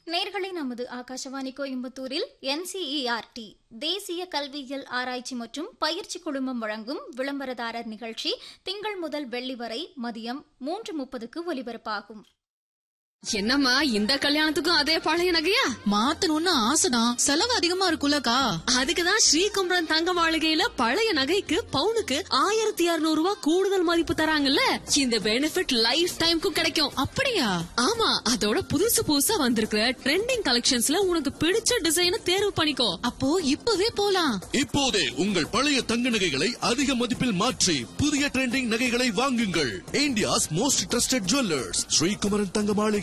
நேர்களை நமது ஆகாஷவாணி கோயம்புத்தூரில் என்சிஇஆர்டி தேசிய கல்வியியல் ஆராய்ச்சி மற்றும் பயிற்சி குழுமம் வழங்கும் விளம்பரதாரர் நிகழ்ச்சி திங்கள் முதல் வெள்ளி வரை மதியம் மூன்று முப்பதுக்கு ஒலிபரப்பாகும் என்னம்மா இந்த கல்யாணத்துக்கும் அதே பழைய நகையா மாத்தணும்னு ஆசைதான் செலவு அதிகமா இருக்குல்லக்கா அதுக்குதான் ஸ்ரீகுமரன் தங்க மாளிகையில பழைய நகைக்கு பவுனுக்கு ஆயிரத்தி இருநூறு ரூபாய் கூடுதல் மதிப்பு தராங்கல்ல இந்த பெனிஃபிட் லைஃப் டைம்க்கும் கிடைக்கும் அப்படியா ஆமா அதோட புதுசு புதுசா வந்திருக்கிற ட்ரெண்டிங் கலெக்ஷன்ஸ்ல உனக்கு பிடிச்ச டிசைனை தேர்வு பண்ணிக்கோ அப்போ இப்பவே போலாம் இப்போதே உங்கள் பழைய தங்க நகைகளை அதிக மதிப்பில் மாற்றி புதிய ட்ரெண்டிங் நகைகளை வாங்குங்கள் India's most trusted jewellers Sreekumaran Thanga Maligai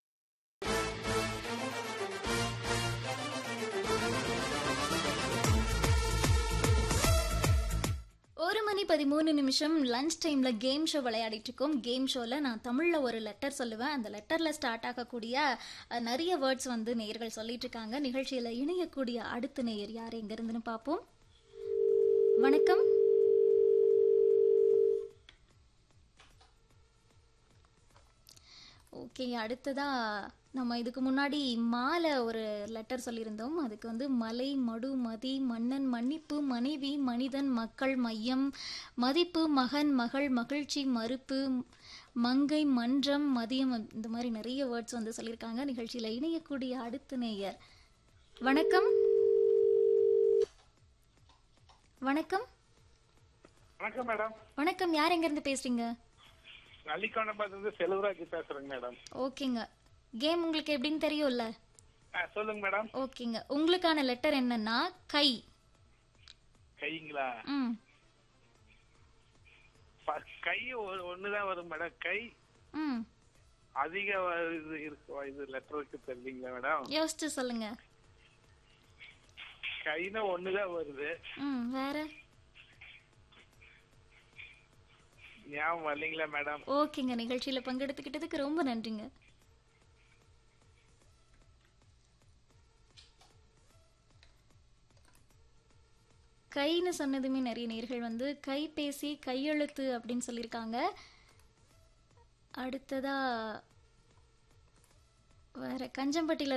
ஒரு மணி பதிமூணு நிமிஷம் லஞ்ச் டைம்ல கேம் ஷோ விளையாடிட்டு இருக்கோம் கேம் ஷோல நான் தமிழ்ல ஒரு லெட்டர் சொல்லுவேன் அந்த லெட்டர்ல ஸ்டார்ட் ஆகக்கூடிய அஹ், நிறைய வேர்ட்ஸ் வந்து நேயர்கள் சொல்லிட்டு இருக்காங்க நிகழ்ச்சியில இணையக்கூடிய அடுத்த நேயர் யார் எங்க இருந்துன்னு பார்ப்போம் வணக்கம் ஓகே அடுத்ததா நம்ம இதுக்கு முன்னாடி மாலை ஒரு லெட்டர் சொல்லியிருந்தோம் அதுக்கு வந்து மலை மடு மதி மன்னன் மன்னிப்பு மனைவி மனிதன் மக்கள் மையம் மதிப்பு மகன் மகள் மகிழ்ச்சி மறுப்பு மங்கை மன்றம் மதியம் இந்த மாதிரி நிறைய வேர்ட்ஸ் வந்து சொல்லியிருக்காங்க நிகழ்ச்சியில் இணையக்கூடிய அடுத்த நேயர் வணக்கம் வணக்கம் வணக்கம் மேடம் வணக்கம் யார் எங்கேருந்து பேசுறீங்க நல்லிக்கோணப்பாத்திலிருந்து செல்வராஜ் பேசுறேங்க மேடம் ஓகேங்க கேம் உங்களுக்கு எப்படின்னு தெரியும்ல ஆ, சொல்லுங்க மேடம் ஓகேங்க உங்களுக்கான லெட்டர் என்னன்னா கை கைங்களா ம் ப- கை ஒரு- ஒண்ணுதான் வரும் மேடம் கை ம் அதிக வ- இது இருக்கு இது லெட்டருக்கு தெரியலீங்களா மேடம் யோசிச்சு சொல்லுங்க கைனா ஒண்ணுதான் வருது ம் வேற ஞாபகம் வரலீங்களா மேடம் ஓகேங்க நிகழ்ச்சியில பங்கெடுத்துக்கிட்டதுக்கு ரொம்ப நன்றிங்க கைன்னு சொன்னதுமே நிறைய நேர்கள் வந்து கைபேசி கையெழுத்து அப்படின்னு சொல்லியிருக்காங்க அடுத்ததா வேற கஞ்சம்பட்டியில